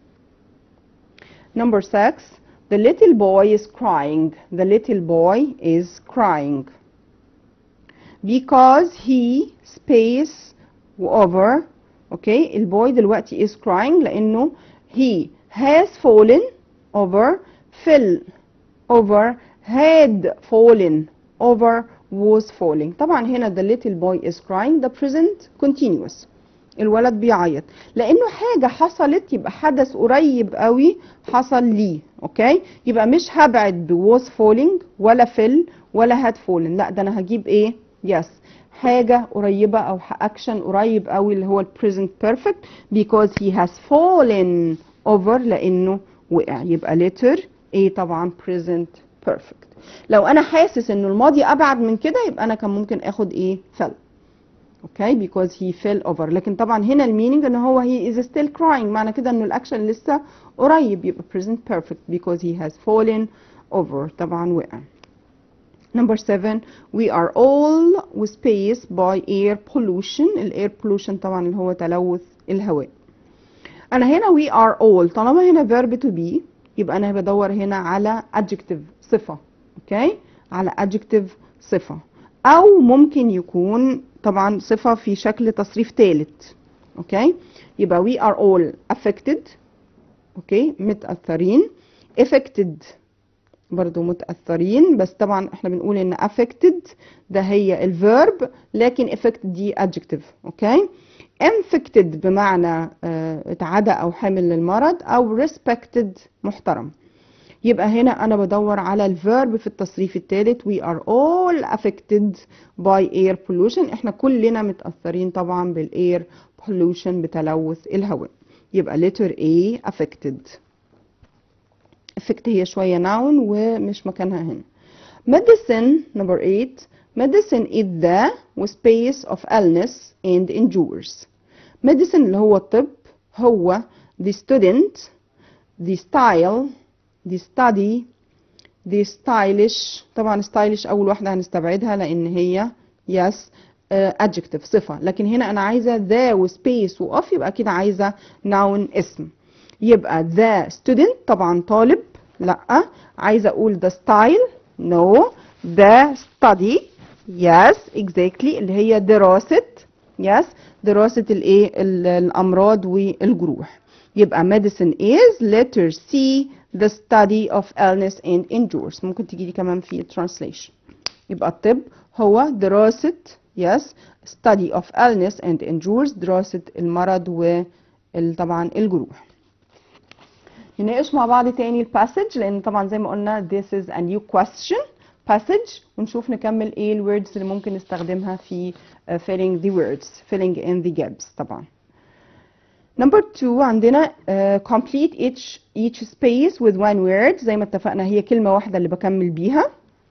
number six the little boy is crying the little boy is crying because he space over okay البوي دلوقتي is crying لانه he has fallen over fell over had fallen over was falling طبعا هنا the little boy is crying the present continuous الولد بيعيط لانه حاجه حصلت يبقى حدث قريب قوي حصل ليه اوكي يبقى مش هبعد ب was falling ولا fell ولا had fallen لا ده انا هجيب ايه yes حاجه قريبه او اكشن قريب قوي اللي هو البريزنت بيرفكت because he has fallen over لانه وقع يبقى letter A طبعا present perfect لو انا حاسس انه الماضي ابعد من كده يبقى انا كان ممكن اخد ايه fell اوكي okay, because he fell over لكن طبعا هنا المينينج ان هو he is still crying معنى كده انه الاكشن لسه قريب يبقى present perfect because he has fallen over طبعا وقع Number seven, we are all spaced by air pollution. ال air pollution طبعا اللي هو تلوث الهواء. أنا هنا we are all طالما هنا verb to be يبقى أنا بدور هنا على adjective صفة. أوكي؟ okay? على adjective صفة. أو ممكن يكون طبعا صفة في شكل تصريف ثالث. أوكي؟ okay? يبقى we are all affected. أوكي؟ okay? متأثرين. affected برضو متأثرين بس طبعا احنا بنقول ان affected ده هي الفيرب لكن affected دي adjective اوكي infected بمعنى اه اتعدى او حامل للمرض او respected محترم يبقى هنا انا بدور على الفيرب في التصريف الثالث we are all affected by air pollution احنا كلنا متأثرين طبعا بالاير pollution بتلوث الهواء يبقى letter A affected effect هي شوية noun ومش مكانها هنا. Medicine number 8 medicine is the space of illness and endures. Medicine اللي هو الطب هو the student, the style, the study, the stylish طبعا stylish أول واحدة هنستبعدها لأن هي yes uh, adjective صفة لكن هنا أنا عايزة the وسبيس وoff يبقى كده عايزة noun اسم. يبقى the student طبعا طالب لا عايزه اقول the style no the study yes exactly اللي هي دراسه yes دراسه الايه الامراض والجروح يبقى medicine is letter C the study of illness and injuries ممكن تيجي لي كمان في translation يبقى الطب هو دراسه yes study of illness and injuries دراسه المرض وطبعا الجروح نناقش مع بعض تاني الباسج لان طبعا زي ما قلنا this is a new question passage ونشوف نكمل ايه الوردز اللي ممكن نستخدمها في uh, filling the words filling in the gaps طبعا number two عندنا uh, complete each each space with one word زي ما اتفقنا هي كلمة واحدة اللي بكمل بيها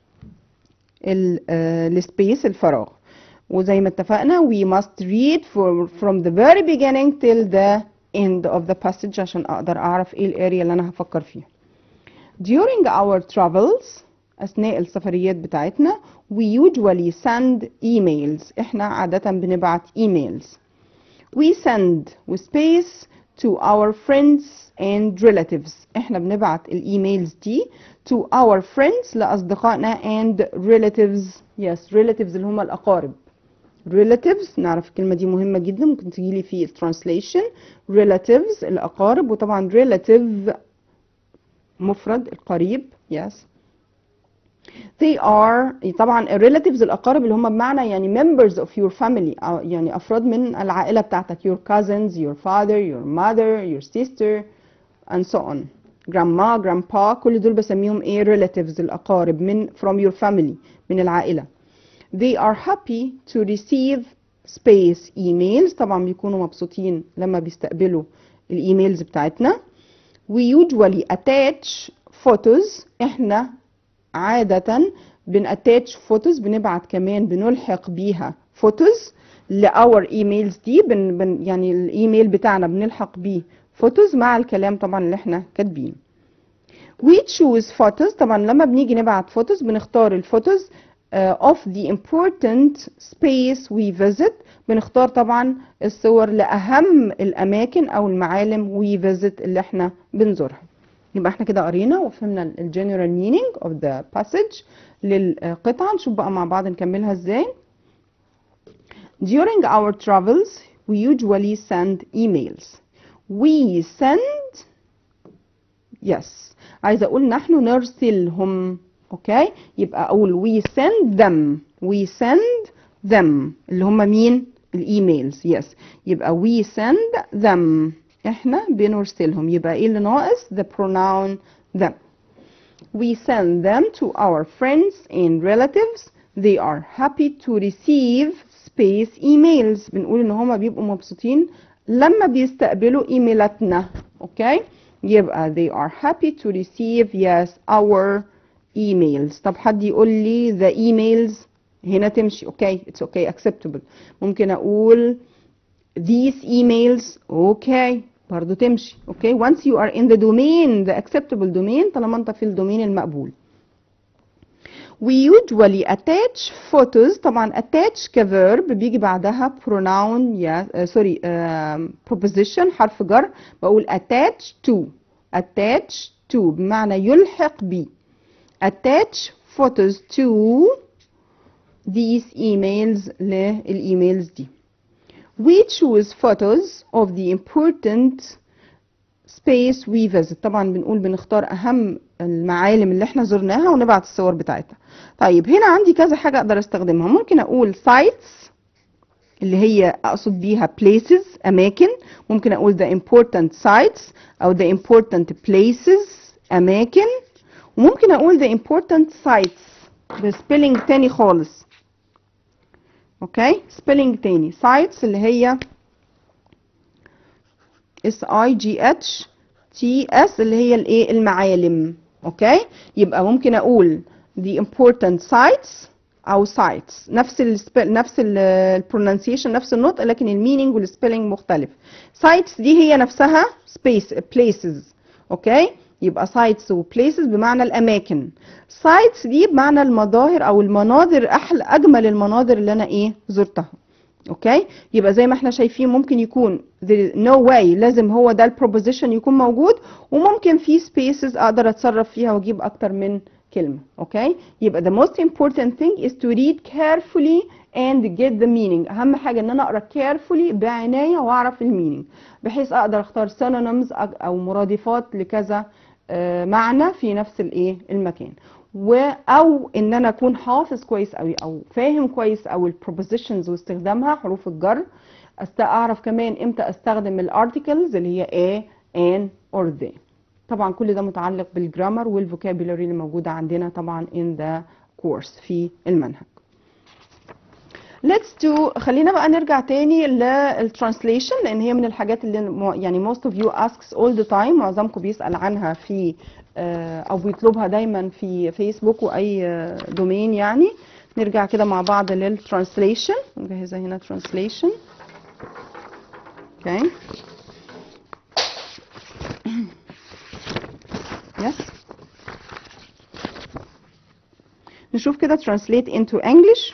السبيس uh, الفراغ وزي ما اتفقنا we must read for, from the very beginning till the end of the passage عشان اقدر اعرف ايه الاريا اللي انا هفكر فيها during our travels اثناء السفريات بتاعتنا we usually send emails احنا عادة بنبعت emails we send with space to our friends and relatives احنا بنبعت الايميلز دي to our friends لاصدقائنا and relatives yes relatives اللي هم الاقارب relatives نعرف الكلمة دي مهمة جدا ممكن تجيلي في الترانسليشن relatives الأقارب وطبعا relative مفرد القريب yes they are طبعا relatives الأقارب اللي هم بمعنى يعني members of your family يعني أفراد من العائلة بتاعتك your cousins your father your mother your sister and so on grandma grandpa كل دول بسميهم ايه relatives الأقارب من from your family من العائلة they are happy to receive space emails طبعا بيكونوا مبسوطين لما بيستقبلوا الايميلز بتاعتنا we usually attach photos احنا عادة بناتاتش فوتوز بنبعت كمان بنلحق بيها فوتوز لاور ايميلز دي بن بن يعني الايميل بتاعنا بنلحق بيه فوتوز مع الكلام طبعا اللي احنا كاتبينه we choose photos طبعا لما بنيجي نبعت فوتوز بنختار الفوتوز uh, of the important space we visit بنختار طبعا الصور لأهم الأماكن أو المعالم we visit اللي احنا بنزورها يبقى احنا كده قرينا وفهمنا ال general meaning of the passage للقطعة نشوف بقى مع بعض نكملها ازاي During our travels we usually send emails we send yes عايزة أقول نحن نرسلهم اوكي يبقى أقول we send them we send them اللي هم مين الايميلز yes يبقى we send them احنا بنرسلهم يبقى ايه اللي ناقص the pronoun them we send them to our friends and relatives they are happy to receive space emails بنقول ان هما بيبقوا مبسوطين لما بيستقبلوا ايميلاتنا اوكي يبقى they are happy to receive yes our emails طب حد يقول لي the emails هنا تمشي اوكي it's okay acceptable ممكن اقول these emails اوكي برضو تمشي اوكي once you are in the domain the acceptable domain طالما انت في الدومين المقبول we usually attach photos طبعا attach كverb بيجي بعدها pronoun يا yeah, سوري uh, uh, preposition حرف جر بقول attach to attach to بمعنى يلحق بي attach photos to these emails للايميلز دي we choose photos of the important space we visit طبعا بنقول بنختار اهم المعالم اللي احنا زرناها ونبعت الصور بتاعتها طيب هنا عندي كذا حاجة اقدر استخدمها ممكن اقول sites اللي هي اقصد بيها places اماكن ممكن اقول the important sites او the important places اماكن وممكن اقول the important sites بسبيلنج تاني خالص اوكي سبيلنج تاني sites اللي هي اس اي جي اتش تي اس اللي هي الايه المعالم اوكي يبقى ممكن اقول the important sites او sites نفس ال نفس البرونانسيشن نفس النطق لكن المينينج والسبيلنج مختلف sites دي هي نفسها space places اوكي يبقى sites و places بمعنى الاماكن sites دي بمعنى المظاهر او المناظر احلى اجمل المناظر اللي انا ايه زرتها اوكي يبقى زي ما احنا شايفين ممكن يكون no way لازم هو ده البروبوزيشن يكون موجود وممكن في spaces اقدر اتصرف فيها واجيب اكتر من كلمه اوكي يبقى the most important thing is to read carefully and get the meaning اهم حاجه ان انا اقرا carefully بعنايه واعرف المينينج بحيث اقدر اختار synonyms او مرادفات لكذا معنى في نفس الايه المكان و او ان انا اكون حافظ كويس قوي او فاهم كويس قوي البروبوزيشنز واستخدامها حروف الجر اعرف كمان امتى استخدم الارتكلز اللي هي a an or they طبعا كل ده متعلق بالجرامر والفوكابولاري اللي موجوده عندنا طبعا in the course في المنهج let's do خلينا بقى نرجع تاني للترانسليشن لان هي من الحاجات اللي يعني most of you asks all the time معظمكم بيسال عنها في او بيطلبها دايما في فيسبوك واي دومين يعني نرجع كده مع بعض للترانسليشن مجهزه هنا ترانسليشن اوكي يس نشوف كده translate into English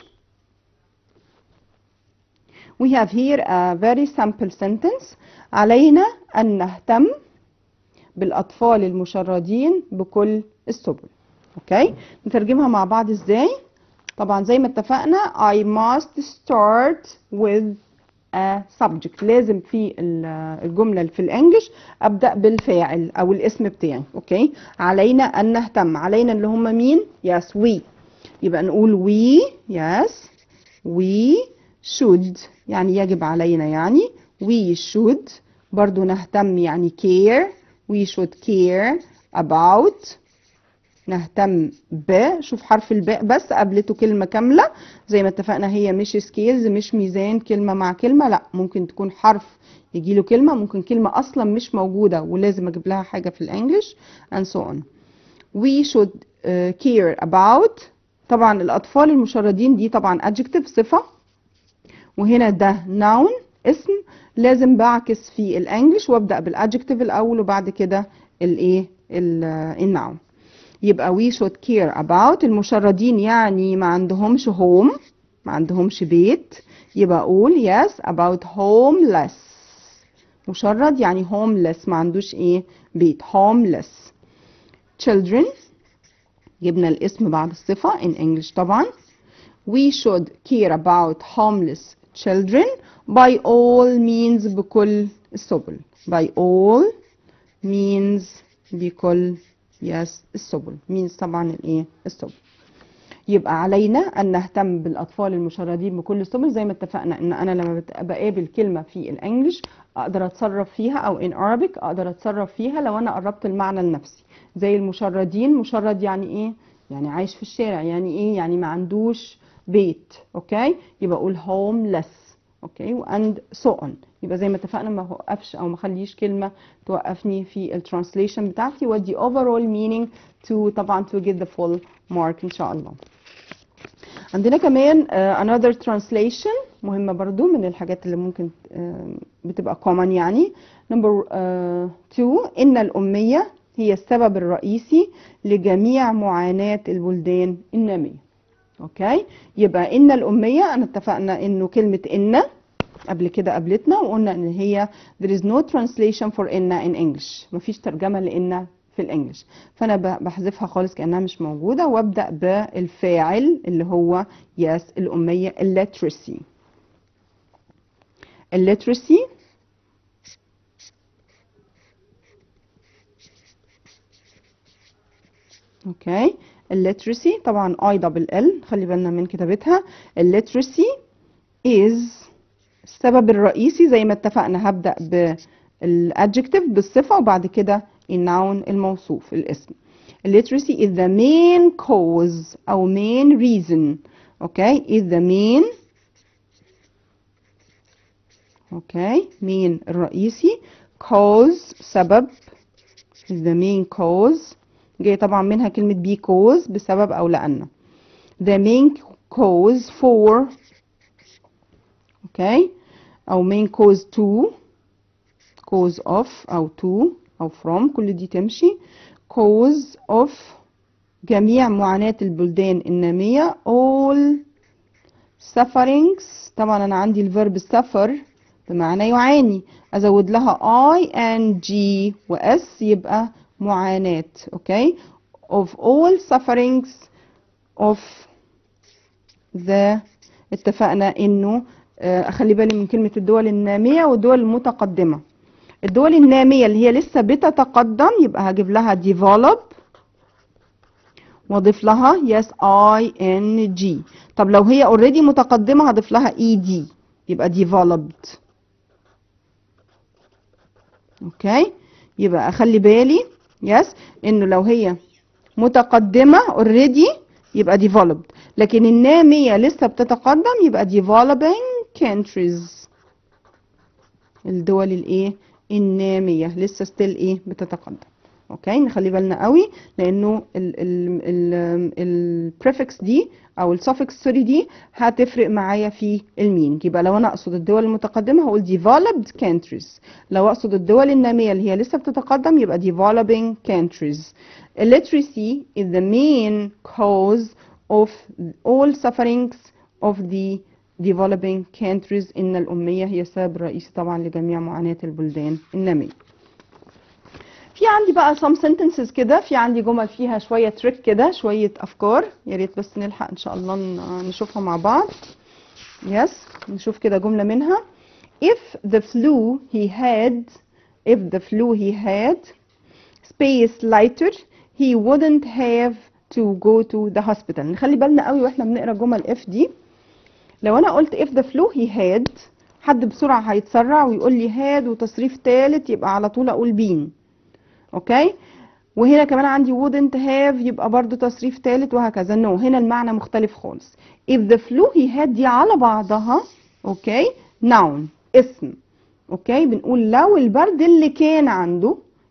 we have here a very simple sentence علينا أن نهتم بالأطفال المشردين بكل السبل اوكي نترجمها مع بعض ازاي طبعا زي ما اتفقنا I must start with a subject لازم في الجملة في الانجليش ابدأ بالفاعل او الاسم بتاعي اوكي علينا ان نهتم علينا اللي هم مين yes we يبقى نقول we yes we should يعني يجب علينا يعني we should برضو نهتم يعني care we should care about نهتم ب شوف حرف الباء بس قبلته كلمة كاملة زي ما اتفقنا هي مش سكيلز مش ميزان كلمة مع كلمة لا ممكن تكون حرف يجي له كلمة ممكن كلمة أصلا مش موجودة ولازم أجيب لها حاجة في الإنجليش and so on we should uh, care about طبعا الأطفال المشردين دي طبعا adjective صفة وهنا ده noun اسم لازم بعكس في الانجليش وابدا بالادجكتيف الاول وبعد كده الايه الناون يبقى we should care about المشردين يعني ما عندهمش home ما عندهمش بيت يبقى اقول yes about homeless مشرد يعني homeless ما عندوش ايه بيت homeless children جبنا الاسم بعد الصفة in English طبعا we should care about homeless children by all means بكل السبل by all means بكل yes السبل means طبعا الايه السبل يبقى علينا ان نهتم بالاطفال المشردين بكل السبل زي ما اتفقنا ان انا لما بقابل كلمه في الانجليش اقدر اتصرف فيها او in Arabic اقدر اتصرف فيها لو انا قربت المعنى لنفسي زي المشردين مشرد يعني ايه يعني عايش في الشارع يعني ايه يعني ما عندوش بيت اوكي يبقى اقول homeless اوكي واند سو اون يبقى زي ما اتفقنا ما اوقفش او ما اخليش كلمه توقفني في الترانسليشن بتاعتي وادي overall meaning to طبعا to get the full mark ان شاء الله عندنا كمان uh, another translation مهمه برضو من الحاجات اللي ممكن uh, بتبقى common يعني number uh, two ان الاميه هي السبب الرئيسي لجميع معاناه البلدان الناميه اوكي يبقى ان الاميه انا اتفقنا انه كلمه ان قبل كده قابلتنا وقلنا ان هي there is no translation for ان in English مفيش ترجمه لان في الانجليش فانا بحذفها خالص كانها مش موجوده وابدا بالفاعل اللي هو يس الاميه illiteracy illiteracy اوكي illiteracy طبعا I double L خلي بالنا من كتابتها illiteracy is السبب الرئيسي زي ما اتفقنا هبدأ بالadjective بالصفة وبعد كده النون الموصوف الاسم illiteracy is the main cause أو main reason okay is the main okay main الرئيسي cause سبب is the main cause جاي طبعا منها كلمة because بسبب أو لأن the main cause for okay أو main cause to cause of أو to أو from كل دي تمشي cause of جميع معاناة البلدان النامية all sufferings طبعا أنا عندي الفيرب suffer بمعنى يعاني أزود لها I and G و S يبقى معاناة اوكي of all sufferings of the اتفقنا انه اخلي بالي من كلمة الدول النامية والدول المتقدمة الدول النامية اللي هي لسه بتتقدم يبقى هجيب لها develop واضيف لها yes I N G طب لو هي already متقدمة هضيف لها E D يبقى developed اوكي يبقى اخلي بالي يس yes. انه لو هي متقدمة already يبقى developed لكن النامية لسه بتتقدم يبقى developing countries الدول الايه النامية لسه still ايه بتتقدم اوكي نخلي بالنا قوي لانه البريفكس دي او السفكس سوري دي هتفرق معايا في المينج يبقى لو انا اقصد الدول المتقدمه هقول developed countries لو اقصد الدول الناميه اللي هي لسه بتتقدم يبقى developing countries illiteracy is the main cause of all sufferings of the developing countries ان الاميه هي السبب الرئيسي طبعا لجميع معاناه البلدان الناميه في عندي بقى some sentences كده في عندي جمل فيها شوية تريك كده شوية أفكار يا ريت بس نلحق إن شاء الله نشوفها مع بعض yes نشوف كده جملة منها if the flu he had if the flu he had space lighter he wouldn't have to go to the hospital نخلي بالنا قوي واحنا بنقرا جمل if دي لو انا قلت if the flu he had حد بسرعة هيتسرع ويقول لي had وتصريف ثالث يبقى على طول اقول been اوكي وهنا كمان عندي wouldn't have يبقى برضو تصريف ثالث وهكذا نو no. هنا المعنى مختلف خالص if the flu he had دي على بعضها اوكي noun اسم اوكي بنقول لو البرد اللي كان عنده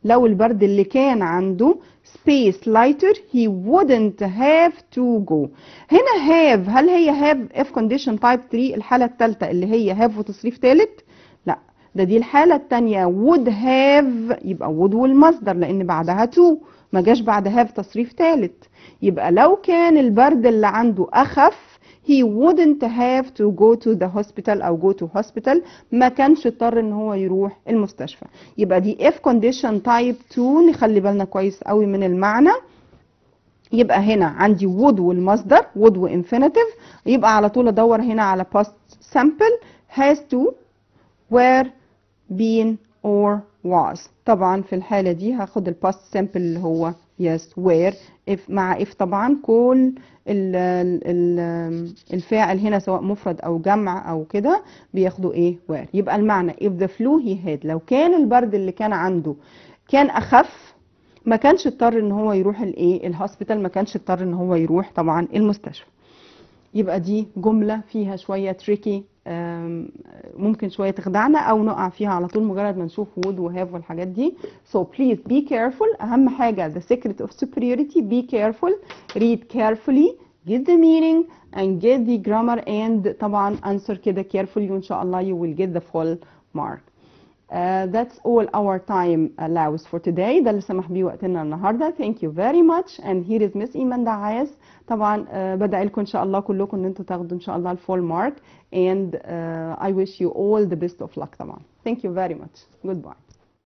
لو البرد اللي كان عنده space lighter he wouldn't have to go هنا have هل هي have if condition type 3 الحالة الثالثة اللي هي have وتصريف ثالث لا ده دي الحالة الثانية would have يبقى would والمصدر لأن بعدها to ما جاش بعد have تصريف ثالث يبقى لو كان البرد اللي عنده أخف he wouldn't have to go to the hospital أو go to hospital ما كانش اضطر ان هو يروح المستشفى يبقى دي if condition type 2 نخلي بالنا كويس قوي من المعنى يبقى هنا عندي would والمصدر would وinfinitive يبقى على طول ادور هنا على past simple has to were been or was طبعا في الحالة دي هاخد الباست simple اللي هو yes were if مع if طبعا كل ال ال الفاعل هنا سواء مفرد او جمع او كده بياخدوا ايه were يبقى المعنى if the flu he had لو كان البرد اللي كان عنده كان اخف ما كانش اضطر ان هو يروح الايه الهوسبيتال ما كانش اضطر ان هو يروح طبعا المستشفى يبقى دي جملة فيها شوية تريكي ممكن شوية تخدعنا أو نقع فيها على طول مجرد ما نشوف would و have والحاجات دي so please be careful أهم حاجة the secret of superiority be careful read carefully get the meaning and get the grammar and طبعا answer كده carefully وإن شاء الله you will get the full mark Uh, that's all our time allows for today ده اللي سمح بيه وقتنا النهارده thank you very much and here is Miss إيمان دعاس طبعا uh, بدعي لكم ان شاء الله كلكم ان انتوا تاخدوا ان شاء الله الفول مارك and uh, I wish you all the best of luck طبعا thank you very much goodbye